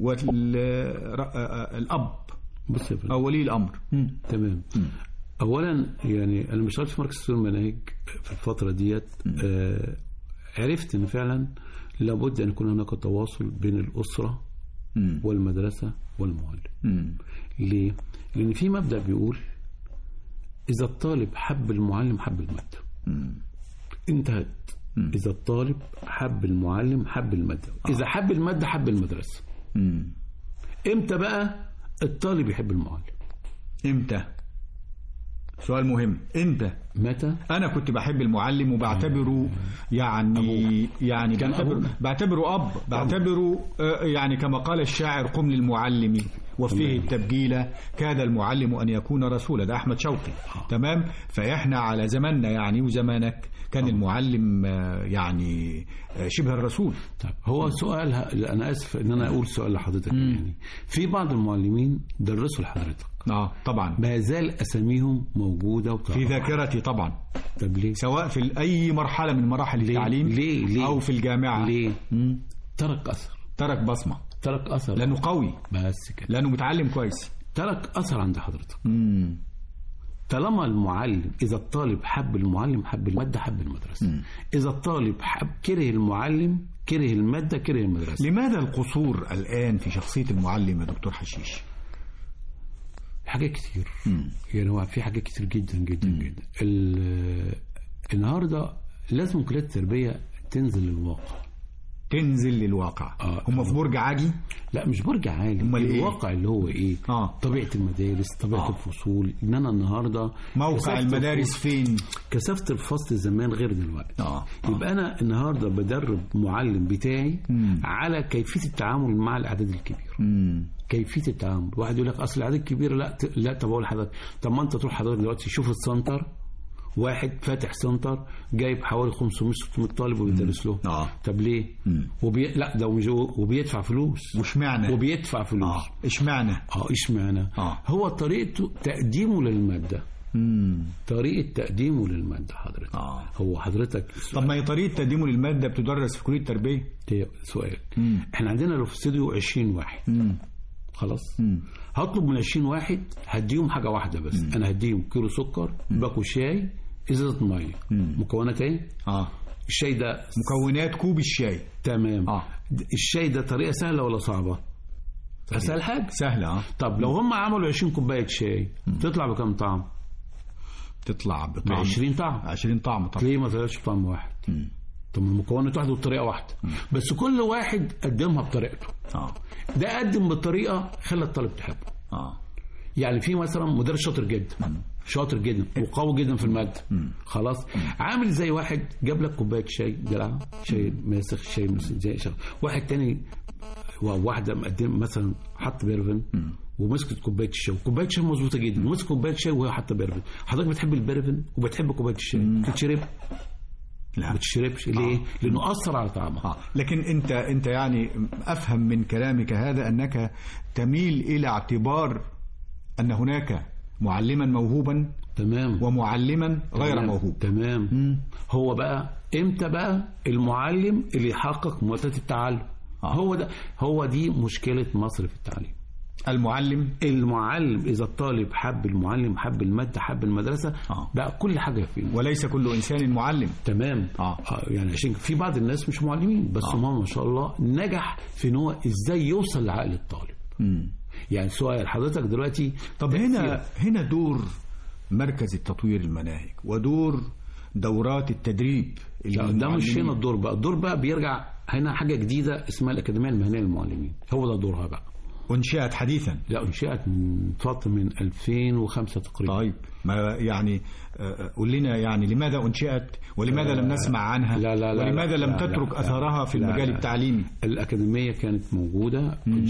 والأب بص يا فندم أو ولي الأمر تمام اولا يعني انا مش اشتغلت في مركز تطوير المناهج في الفتره ديت آه عرفت ان فعلا لابد ان يكون هناك تواصل بين الاسره مم. والمدرسه والمعلم مم. ليه؟ لان في مبدا بيقول اذا الطالب حب المعلم حب الماده مم. انتهت اذا الطالب حب المعلم حب الماده اذا حب الماده حب المدرسه مم. امتى بقى الطالب يحب المعلم امتى سؤال مهم امتى متى انا كنت بحب المعلم وبعتبره يعني يعني كان بعتبره, أبوك. بعتبره اب بعتبره آه، يعني كما قال الشاعر قم للمعلم وفيه التبجيل كاد المعلم ان يكون رسولا ده احمد شوقي تمام فاحنا على زماننا يعني وزمانك كان المعلم آه، يعني آه، شبه الرسول طيب هو سؤال ه- انا اسف ان انا اقول سؤال لحضرتك يعني في بعض المعلمين درسوا لحضرتك اه طبعا ما زال اساميهم موجوده في وتعرف ذاكرتي طبعا طب ليه؟ سواء في اي مرحله من مراحل التعليم ليه؟ ليه؟ او في الجامعه ليه؟ مم. ترك اثر ترك بصمه ترك اثر لانه قوي بس كده لانه متعلم كويس ترك اثر عند حضرتك مم. طالما المعلم اذا الطالب حب المعلم حب الماده حب المدرسه اذا الطالب حب كره المعلم كره الماده كره المدرسه لماذا القصور الآن في شخصية المعلم يا دكتور حشيش؟ حاجات كتير يعني هو في حاجات كتير جدا جدا جدا ال- النهارده لازم كليات التربيه تنزل للواقع تنزل للواقع آه. هم في برج عاجي لا مش برج عالي أمال إيه؟ الواقع اللي هو ايه آه. طبيعه المدارس طبيعه آه. الفصول ان انا النهارده موقع كثافة المدارس الفصول- فين؟ كثافه الفصل زمان غير دلوقتي آه. يبقى انا النهارده بدرب معلم بتاعي على كيفيه التعامل مع الاعداد الكبيره مم. كيفيه التعامل واحد يقول لك اصل الاعداد الكبيره لا ت... لا طب اقول لحضرتك طب ما انت تروح حضرتك دلوقتي شوف السنتر واحد فاتح سنتر جايب حوالي 500 600 طالب وبيدرس له آه. طب ليه؟ وبي... لا ده مش وبيدفع فلوس واشمعنى؟ وبيدفع فلوس آه. اشمعنى؟ اه اشمعنى؟ آه. هو طريقته تقديمه للماده مم. طريقه تقديمه للماده حضرتك آه. هو حضرتك طب ما هي طريقة تقديمه للمادة بتدرس في كلية التربية؟ ده سؤال احنا عندنا لو في استوديو 20 واحد مم. خلاص هطلب من 20 واحد هديهم حاجه واحده بس انا هديهم كيلو سكر باكو شاي ازازه ميه مكونات ايه اه الشاي ده مكونات كوب الشاي تمام آه. الشاي ده طريقه سهله ولا صعبه اسهل حاجه سهلة اه طب لو هم عملوا 20 كوبايه شاي تطلع بكام طعم تطلع بطعم 20 طعم 20 طعم طبعا ليه ما طلعش بطعم واحد طب ما المكونات واحده والطريقه واحده بس كل واحد قدمها بطريقته اه ده قدم بالطريقه خلى الطالب تحبه اه يعني في مثلا مدرس شاطر جدا شاطر جدا وقوي جدا في الماده خلاص عامل زي واحد جاب لك كوبايه شاي دلع شاي ماسخ شاي ماسخ زي شغل. واحد تاني واحده مقدم مثلا حط بيرفن ومسكت كوبايه الشاي كوبايه الشاي مظبوطه جدا ومسك كوبايه الشاي وهي حاطه بيرفن حضرتك بتحب البيرفن وبتحب كوبايه الشاي تتشرب لا ما تشربش ليه؟ لانه اثر على طعمها آه. لكن انت انت يعني افهم من كلامك هذا انك تميل الى اعتبار ان هناك معلما موهوبا تمام ومعلما غير تمام. موهوب تمام هو بقى امتى بقى المعلم اللي يحقق معدلات التعلم آه. هو ده هو دي مشكله مصر في التعليم المعلم المعلم اذا الطالب حب المعلم حب الماده حب المدرسه آه. بقى كل حاجه فيه وليس كل انسان معلم تمام آه. يعني عشان في بعض الناس مش معلمين بس هم ما شاء الله نجح في ان هو ازاي يوصل لعقل الطالب مم. يعني سؤال حضرتك دلوقتي طب هنا هنا دور مركز التطوير المناهج ودور دورات التدريب لا، ده مش للمعلمين. هنا الدور بقى الدور بقى بيرجع هنا حاجه جديده اسمها الاكاديميه المهنيه للمعلمين هو ده دورها بقى انشئت حديثا لا انشئت من فتره من 2005 تقريبا طيب ما يعني آه، قول لنا يعني لماذا انشئت ولماذا لم نسمع عنها لا، لا، لا، ولماذا لا، لم لا، تترك لا، اثرها في لا، المجال لا. التعليمي الأكاديمية كانت موجودة انشأت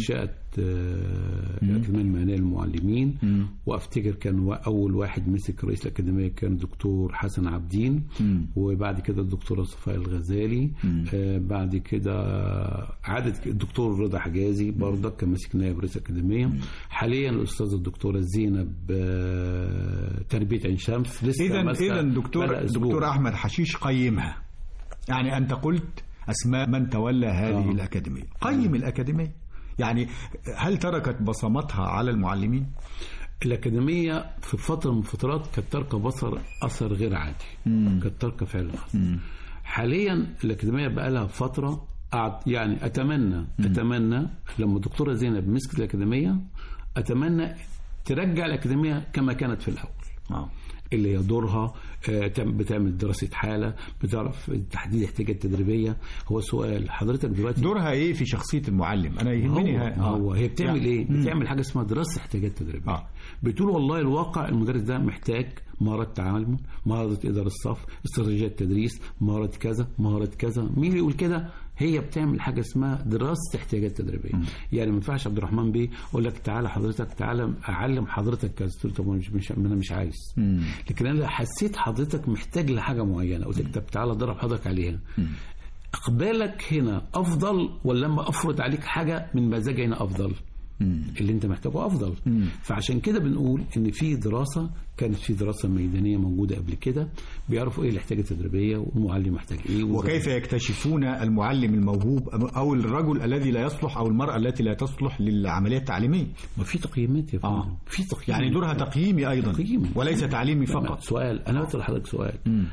آه، الأكاديمية المهنية للمعلمين وأفتكر كان وا- أول واحد مسك رئيس الأكاديمية كان دكتور حسن عابدين وبعد كده الدكتورة صفاء الغزالي آه، بعد كده عادة الدكتور رضا حجازي برضك كان ماسك نائب رئيس الأكاديمية حاليا الأستاذة الدكتورة زينب آه، تربية عين شمس لسه اذا ماسكة اذا دكتور بقالها أسبوع. دكتور احمد حشيش قيمها يعني انت قلت اسماء من تولى هذه آه. الاكاديميه قيم الاكاديميه يعني هل تركت بصمتها على المعلمين الأكاديمية في فترة من الفترات كانت تركة بصر أثر غير عادي كانت تركة فعلا أثر حاليا الأكاديمية بقى لها فترة قعد يعني أتمنى أتمنى لما الدكتورة زينب مسكت الأكاديمية أتمنى ترجع الأكاديمية كما كانت في الأول اه اللي هي دورها آه، تعم- بتعمل دراسة حالة بتعرف تحديد احتياجات تدريبية هو سؤال حضرتك دلوقتي دورها ايه في شخصيه المعلم انا يهمني هو, ها- هو هي بتعمل يعني- ايه بتعمل حاجه اسمها دراسه احتياجات تدريبيه آه. بتقول والله الواقع المدرس ده محتاج مهارة تعامل مهارة إدارة الصف استراتيجيات تدريس مهارة كذا مهارة كذا مين اللي يقول كده هي بتعمل حاجة اسمها دراسة احتياجات تدريبية يعني ما ينفعش عبد الرحمن بيه أقول لك تعالى حضرتك تعالى أعلم حضرتك كذا قلت له طب أنا مش, مش أنا مش عايز لكن أنا حسيت حضرتك محتاج لحاجة معينة قلت لك طب تعالى أدرب حضرتك عليها اقبالك هنا افضل ولا لما افرض عليك حاجه من مزاجي هنا افضل اللي انت محتاجه افضل فعشان كده بنقول ان في دراسه كانت في دراسه ميدانيه موجوده قبل كده بيعرفوا ايه الاحتياجات التدريبيه والمعلم محتاج ايه وكيف يكتشفون المعلم الموهوب او الرجل الذي لا يصلح او المراه التي لا تصلح للعمليه التعليميه ما في تقييمات يا فندم آه. في تقييم يعني دورها تقييمي ايضا تقييم. وليس تعليمي لا، لا، فقط سؤال انا بسال حضرتك سؤال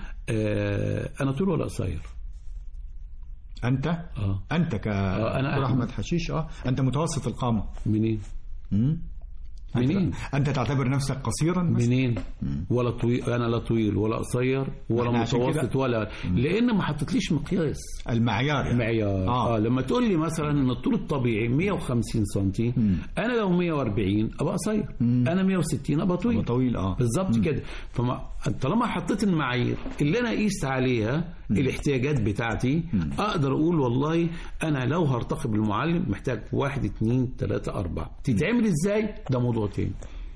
آه انا طول ولا قصير انت اه انت أنا كدكتور أحمد. احمد حشيش اه انت متوسط القامه منين مم. منين انت تعتبر نفسك قصيرا مثلا؟ منين ولا طويل انا لا طويل ولا قصير ولا إحنا عشان متوسط كده- ولا لان ما حطيتليش مقياس المعيار يعني. معيار آه. آه. لما تقول لي مثلا ان الطول الطبيعي 150 سم انا لو 140 ابقى قصير انا 160 ابقى طويل طويل اه بالظبط كده فما طالما حطيت المعايير اللي انا اقيس عليها الاحتياجات بتاعتي اقدر اقول والله انا لو هرتقي بالمعلم محتاج واحد اتنين تلاته اربعه تتعمل ازاي ده موضوع تاني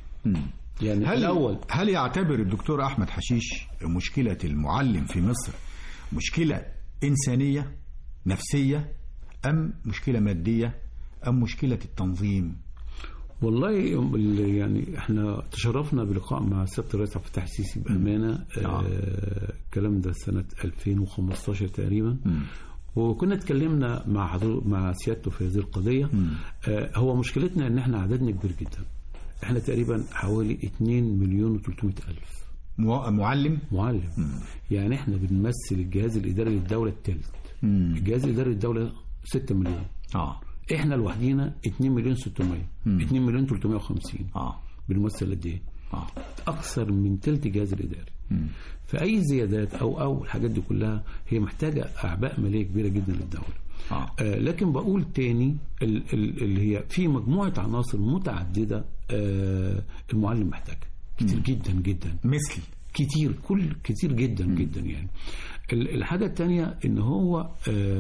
يعني هل الاول هل يعتبر الدكتور احمد حشيش مشكله المعلم في مصر مشكله انسانيه نفسيه ام مشكله ماديه ام مشكله التنظيم والله ال- يعني احنا تشرفنا بلقاء مع سياده الرئيس عبد الفتاح السيسي بامانه آه الكلام ده سنه 2015 تقريبا وكنا اتكلمنا مع حضور مع سيادته في هذه القضيه آه هو مشكلتنا ان احنا عددنا كبير جدا احنا تقريبا حوالي 2 مليون و300 الف مو- معلم معلم يعني احنا بنمثل الجهاز الاداري للدوله الثالث الجهاز الاداري للدوله 6 مليون اه احنا لوحدينا 2 مليون 600 2 مليون 350 اه بنمثل قد ايه؟ اه اكثر من ثلث الجهاز الاداري فاي زيادات او او الحاجات دي كلها هي محتاجه اعباء ماليه كبيره جدا للدوله آه. آه لكن بقول تاني ال- ال- اللي هي في مجموعه عناصر متعدده آه المعلم محتاجها كتير جدا جدا مثل كتير كل كتير جدا جدا يعني ال- الحاجة التانية ان هو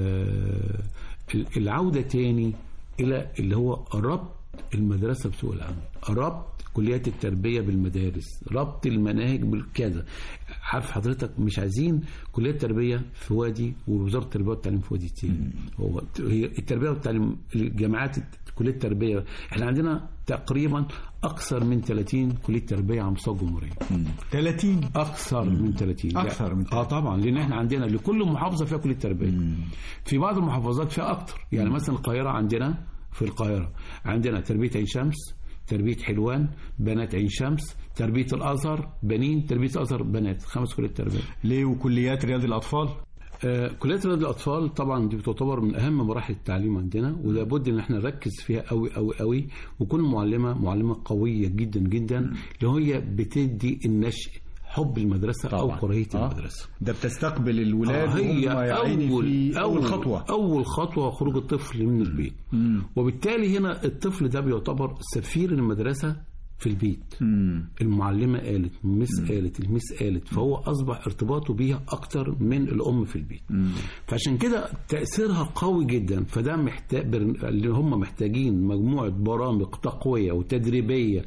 آه، ال- العودة تاني الى اللي هو ربط المدرسة بسوق العمل ربط كليات التربية بالمدارس ربط المناهج بالكذا عارف حضرتك مش عايزين كليات التربية في وادي ووزارة التربية والتعليم في وادي تاني هو هي التربية والتعليم الجامعات كلية التربية احنا عندنا تقريبا اكثر من 30 كلية تربية على مستوى الجمهورية 30 اكثر من 30 أكثر من 30. اه طبعا لان احنا عندنا لكل محافظه فيها كليه تربيه في بعض المحافظات فيها اكتر يعني مثلا القاهره عندنا في القاهره عندنا تربيه عين شمس تربيه حلوان بنات عين شمس تربيه الازهر بنين تربيه الازهر بنات خمس كليات تربيه ليه وكليات رياض الاطفال آه، كليات رياض الاطفال طبعا دي بتعتبر من اهم مراحل التعليم عندنا ولابد ان احنا نركز فيها قوي قوي قوي وكل معلمه معلمه قويه جدا جدا اللي هي بتدي النشء حب المدرسه او كراهيه آه. المدرسه ده بتستقبل الولاد آه، هي وهم يا عيني أول, في اول خطوه أول خطوة خروج الطفل من البيت وبالتالي هنا الطفل ده بيعتبر سفير المدرسة في البيت مم. المعلمة قالت المس قالت المس قالت فهو أصبح ارتباطه بيها أكتر من الأم في البيت فعشان كده تأثيرها قوي جدا فده محتاج اللي هم محتاجين مجموعة برامج تقوية وتدريبية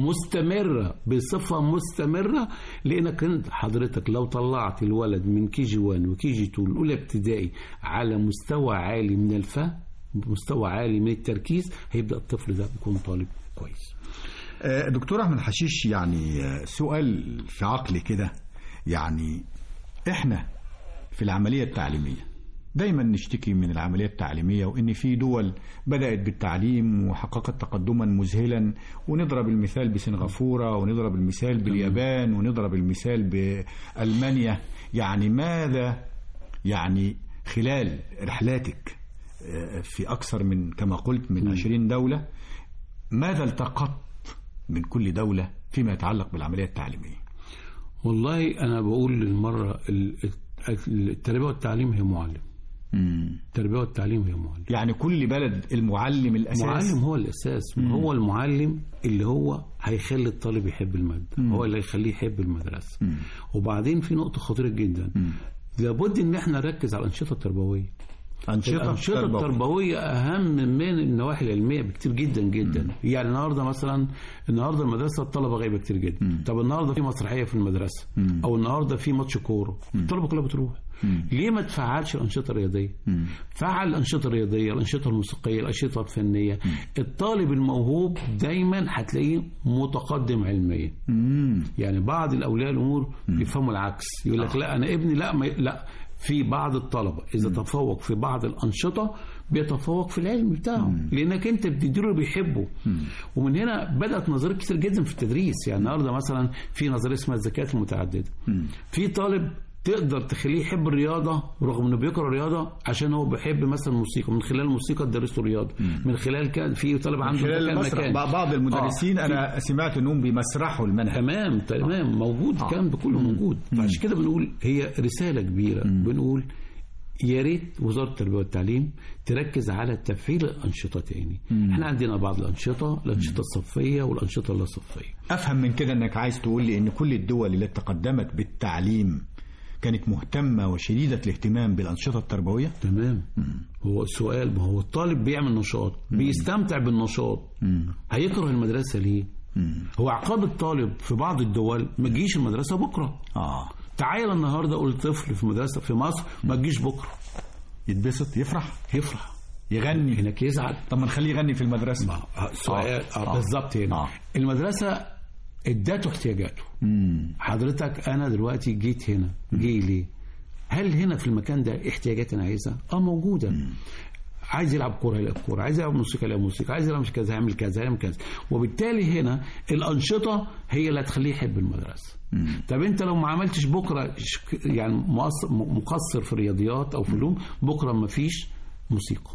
مستمرة بصفة مستمرة لأنك انت حضرتك لو طلعت الولد من كي جي 1 وكي جي 2 الأولى ابتدائي على مستوى عالي من الفهم مستوى عالي من التركيز هيبدأ الطفل ده يكون طالب كويس آه، دكتور احمد حشيش يعني آه، سؤال في عقلي كده يعني احنا في العمليه التعليميه دايما نشتكي من العمليه التعليميه وان في دول بدات بالتعليم وحققت تقدما مذهلا ونضرب المثال بسنغافوره ونضرب المثال باليابان ونضرب المثال بالمانيا يعني ماذا يعني خلال رحلاتك آه، في اكثر من كما قلت من 20 دوله ماذا التقطت من كل دولة فيما يتعلق بالعملية التعليمية والله أنا بقول للمرة ال- التربية والتعليم هي معلم التربية والتعليم هي معلم يعني كل بلد المعلم الأساس المعلم هو الاساس هو المعلم اللي هو هيخلي الطالب يحب الماده هو اللي هيخليه يحب المدرسه وبعدين في نقطه خطيره جدا لابد ان احنا نركز على الانشطه التربويه أنشطة الانشطه تربوية. التربويه اهم من النواحي العلميه بكتير جدا جدا يعني النهارده مثلا النهارده المدرسه الطلبه غايبه كتير جدا طب النهارده في مسرحيه في المدرسه او النهارده في ماتش كوره الطلبه كلها بتروح ليه ما تفعلش الانشطه الرياضيه فعل الانشطه الرياضيه الانشطه الموسيقيه الانشطه الفنيه الطالب الموهوب دايما هتلاقيه متقدم علميا مم. يعني بعض الاولياء الامور بيفهموا العكس يقول لك لا انا ابني لا ما لا في بعض الطلبه اذا تفوق في بعض الانشطه بيتفوق في العلم بتاعه لانك انت بتديله اللي بيحبه ومن هنا بدات نظريات كتير جدا في التدريس يعني النهارده مثلا في نظريه اسمها الذكاءات المتعدده في طالب تقدر تخليه يحب الرياضه رغم انه بيكره الرياضه عشان هو بيحب مثلا الموسيقى من خلال الموسيقى تدرس له رياضه من خلال كان في طالب عنده خلال ذكاء المسرح مكاني. بعض المدرسين آه. أنا سمعت أنهم بيمسرحوا المنهج تمام تمام موجود الكلام ده كله موجود فعشان كده بنقول هي رساله كبيره بنقول يا ريت وزاره التربيه والتعليم تركز على تفعيل الانشطه تاني احنا عندنا بعض الانشطه الانشطه الصفيه والانشطه اللا صفيه أفهم من كده أنك عايز تقول لي أن كل الدول اللي تقدمت بالتعليم كانت مهتمة وشديدة الاهتمام بالأنشطة التربوية تمام هو السؤال ما هو الطالب بيعمل نشاط بيستمتع بالنشاط هيكره المدرسه ليه هو عقاب الطالب في بعض الدول ما تجيش المدرسه بكره آه تعال النهارده قول طفل في مدرسه في مصر ما تجيش بكره يتبسط يفرح يفرح يغني هناك يزعل طب ما نخليه يغني في المدرسة آه، سؤال آه. آه. بالظبط هنا آه. المدرسه اداته احتياجاته حضرتك انا دلوقتي جيت هنا جاي ليه هل هنا في المكان ده احتياجات انا عايزها اه موجوده عايز يلعب كوره يلعب كوره عايز يلعب موسيقى يلعب موسيقى عايز يلعب كذا يعمل كذا يعمل كذا وبالتالي هنا الانشطه هي اللي هتخليه يحب المدرسه طب انت لو ما عملتش بكره ش- يعني مقصر مقصر في الرياضيات او في العلوم بكره ما فيش موسيقى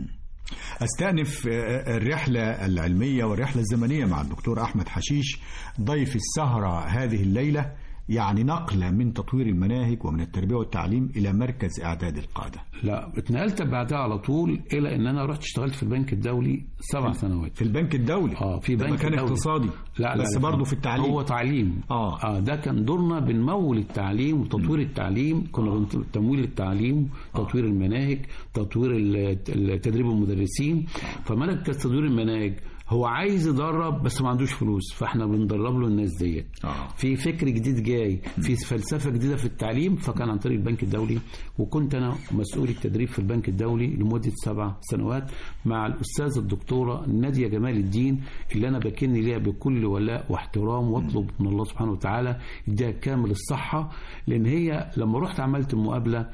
استأنف آه، الرحلة العلمية والرحلة الزمنية مع الدكتور أحمد حشيش ضيف السهرة هذه الليلة يعني نقلة من تطوير المناهج ومن التربية والتعليم إلى مركز إعداد القادة لا اتنقلت بعدها على طول الى ان انا رحت اشتغلت في البنك الدولي سبع سنوات في البنك الدولي اه في ده بنك مكان دولي. اقتصادي لا لا بس لا برضه في التعليم هو تعليم آه. اه ده كان دورنا بنمول التعليم وتطوير التعليم كنا بنت- تمويل التعليم تطوير المناهج تطوير ال- ال- تدريب المدرسين فمركز تدوير المناهج هو عايز يدرب بس ما عندوش فلوس فاحنا بندرب له الناس ديت آه. في فكر جديد جاي في فلسفه جديده في التعليم فكان عن طريق البنك الدولي وكنت انا مسؤول التدريب في البنك الدولي لمده سبع سنوات مع الاستاذه الدكتوره ناديه جمال الدين اللي انا بكن ليها بكل ولاء واحترام واطلب من الله سبحانه وتعالى يديها كامل الصحه لان هي لما رحت عملت المقابله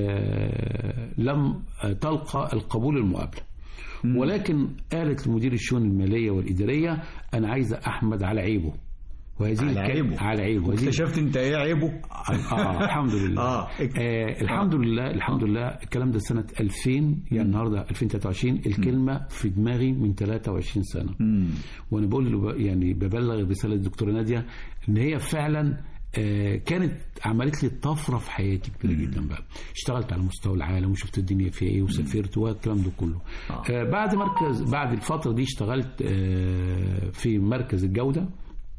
آه، لم آه، تلقى القبول المقابله ولكن قالت لمدير الشؤون الماليه والاداريه انا عايزه احمد على عيبه وهذه على الك- عيبه. على عيبه وهذه اكتشفت انت ايه عيبه اه الحمد لله آه. آه الحمد لله الحمد لله الكلام ده سنه 2000 يعني النهارده 2023 الكلمه في دماغي من 23 سنه وانا بقول له ب- يعني ببلغ رساله الدكتوره ناديه ان هي فعلا آه، كانت عملت لي طفره في حياتي كبيره جدا بقى اشتغلت على مستوى العالم وشفت الدنيا فيها ايه وسافرت والكلام ده كله آه، بعد مركز بعد الفتره دي اشتغلت آه، في مركز الجوده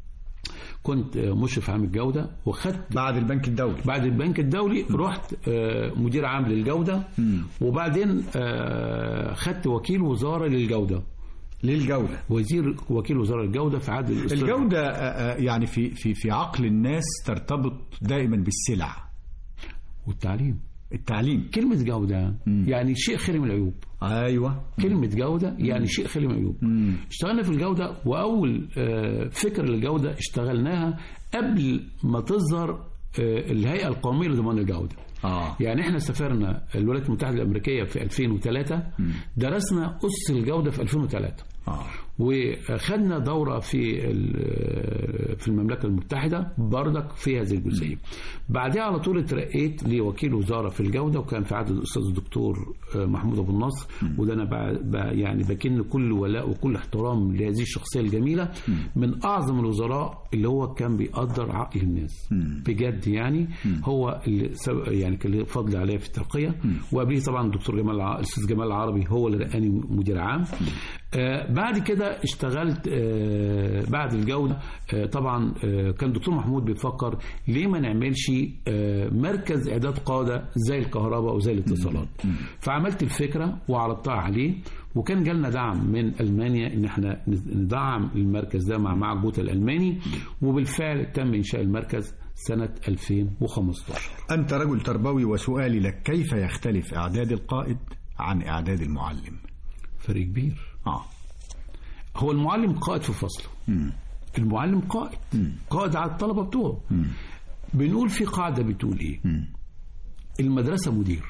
كنت آه، مشرف عام الجوده وخدت بعد البنك الدولي بعد البنك الدولي رحت آه، مدير عام للجوده وبعدين آه، خدت وكيل وزاره للجوده للجودة وزير وكيل وزاره الجوده في عهد الأستاذ الجودة آه، آه، يعني في في في عقل الناس ترتبط دائما بالسلع والتعليم التعليم كلمه جوده يعني شيء خالي من العيوب ايوه كلمة جودة يعني شيء خالي من العيوب اشتغلنا في الجودة وأول آه، فكرة للجودة اشتغلناها قبل ما تظهر آه، الهيئة القومية لضمان الجودة اه يعني احنا سافرنا الولايات المتحدة الأمريكية في 2003 درسنا أس الجودة في 2003 اه وخدنا دورة في ال- في المملكة المتحدة بردك في هذه الجزئية بعدها على طول اترقيت لوكيل وزارة في الجودة وكان في عهد الأستاذ الدكتور محمود أبو النصر وده أنا بع- بع- يعني بكن كل ولاء وكل احترام لهذه الشخصية الجميلة من أعظم الوزراء اللي هو كان بيقدر عقل الناس بجد يعني هو اللي سب- يعني كان له فضل عليا في الترقية وقبليه طبعا الدكتور جمال الع- الأستاذ جمال العربي هو اللي رقاني مدير عام آه بعد كده اشتغلت آه بعد الجودة آه طبعا آه كان دكتور محمود بيفكر ليه ما نعملش آه مركز إعداد قادة زي الكهرباء وزي الاتصالات فعملت الفكرة وعرضتها عليه وكان جالنا دعم من ألمانيا إن احنا ندعم المركز ده مع معهد جوتا الألماني وبالفعل تم إنشاء المركز سنة 2015 انت رجل تربوي وسؤالي لك كيف يختلف اعداد القائد عن اعداد المعلم فرق كبير اه هو المعلم قائد في فصله المعلم قائد قائد على الطلبة بتوعه بنقول في قاعدة بتقول ايه المدرسة مدير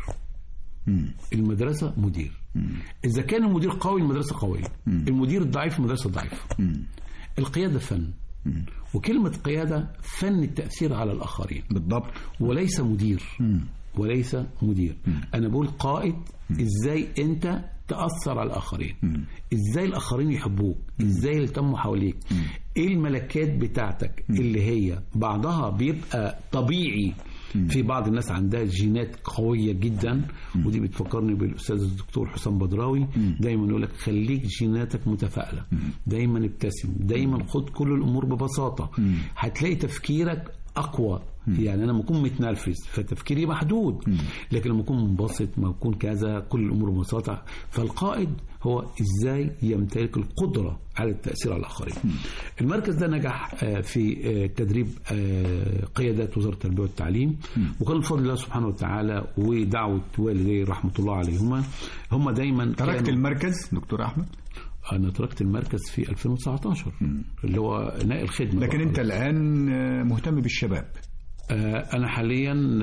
المدرسة مدير إذا كان المدير قوي المدرسة قوية المدير ضعيف المدرسة ضعيفة القيادة فن وكلمة قيادة فن التأثير على الآخرين بالضبط وليس مدير وليس مدير انا بقول قائد ازاي انت تاثر على الاخرين ازاي الاخرين يحبوك ازاي يلتموا حواليك ايه الملكات بتاعتك اللي هي بعضها بيبقى طبيعي في بعض الناس عندها جينات قوية جدا ودي بتفكرني بالأستاذ الدكتور حسام بدراوي دايما يقول لك خليك جيناتك متفائلة دايما ابتسم دايما خد كل الأمور ببساطة هتلاقي تفكيرك اقوى يعني انا لما اكون متنرفز فتفكيري محدود لكن لما اكون منبسط ما اكون كذا كل الامور ببساطه فالقائد هو ازاي يمتلك القدره على التاثير على الاخرين المركز ده نجح آه، في آه، تدريب آه، قيادات وزاره التربيه والتعليم وكان بفضل الله سبحانه وتعالى ودعوه والدي رحمه الله عليهما هم دايما تركت كانوا- المركز دكتور احمد انا تركت المركز في 2019 اللي هو نائل خدمه لكن بقى. انت الان آه، مهتم بالشباب آه، أنا حاليا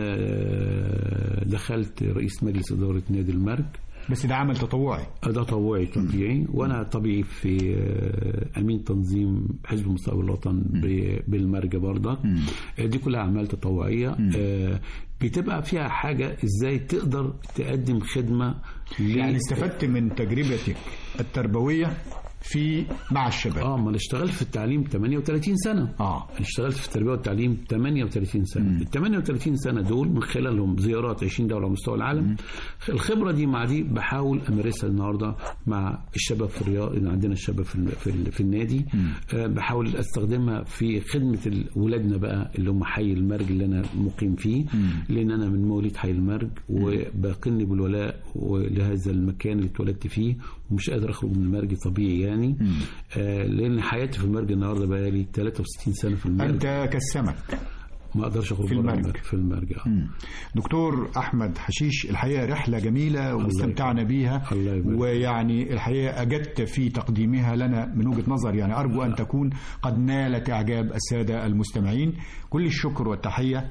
آه، دخلت رئيس مجلس إدارة نادي المرج بس ده عمل تطوعي ده طوعي طبيعي وأنا طبيعي في آه، أمين تنظيم حزب المستقبل الوطن ب- بالمرج برضك آه، دي كلها أعمال تطوعية آه، بتبقى فيها حاجة إزاي تقدر تقدم خدمة ل- يعني استفدت من تجربتك التربويه في مع الشباب اه ما انا اشتغلت في التعليم 38 سنه اه انا اشتغلت في التربيه والتعليم 38 سنه ال 38 سنه دول من خلالهم زيارات 20 دوله على مستوى العالم الخبره دي مع دي بحاول امارسها النهارده مع الشباب في الرياض اللي عندنا الشباب في ال- في, ال- في النادي آه بحاول استخدمها في خدمه ال- ولادنا بقى اللي هم حي المرج اللي انا مقيم فيه لان انا من مواليد حي المرج وبقني بالولاء لهذا المكان اللي اتولدت فيه ومش قادر اخرج من المرج طبيعي يعني آه لان حياتي في المرج النهارده بقى لي 63 سنه في المرج انت كالسمك ما اقدرش اخرج في بره المرج. في المرج آه. دكتور احمد حشيش الحقيقه رحله جميله واستمتعنا بيها الله يبارك. ويعني الحقيقه اجدت في تقديمها لنا من وجهه نظر يعني ارجو ان تكون قد نالت اعجاب الساده المستمعين كل الشكر والتحيه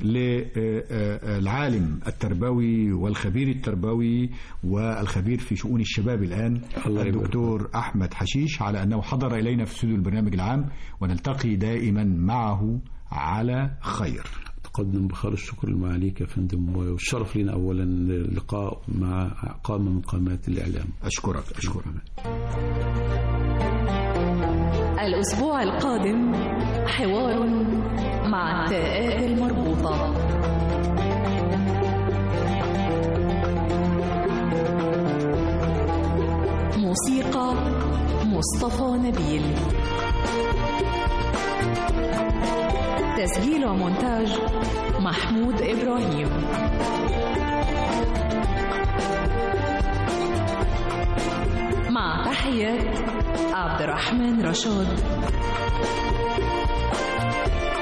للعالم التربوي والخبير التربوي والخبير في شؤون الشباب الان الله يبارك. الدكتور احمد حشيش على انه حضر الينا في استوديو البرنامج العام ونلتقي دائما معه على خير تقدم بخير الشكر المعاليك يا فندم والشرف لنا اولا اللقاء مع قامه من قامات الاعلام اشكرك اشكرك الأسبوع القادم حوار مع التاءات المربوطة موسيقى مصطفى نبيل تسجيل ومونتاج محمود إبراهيم مع تحيات عبد الرحمن رشاد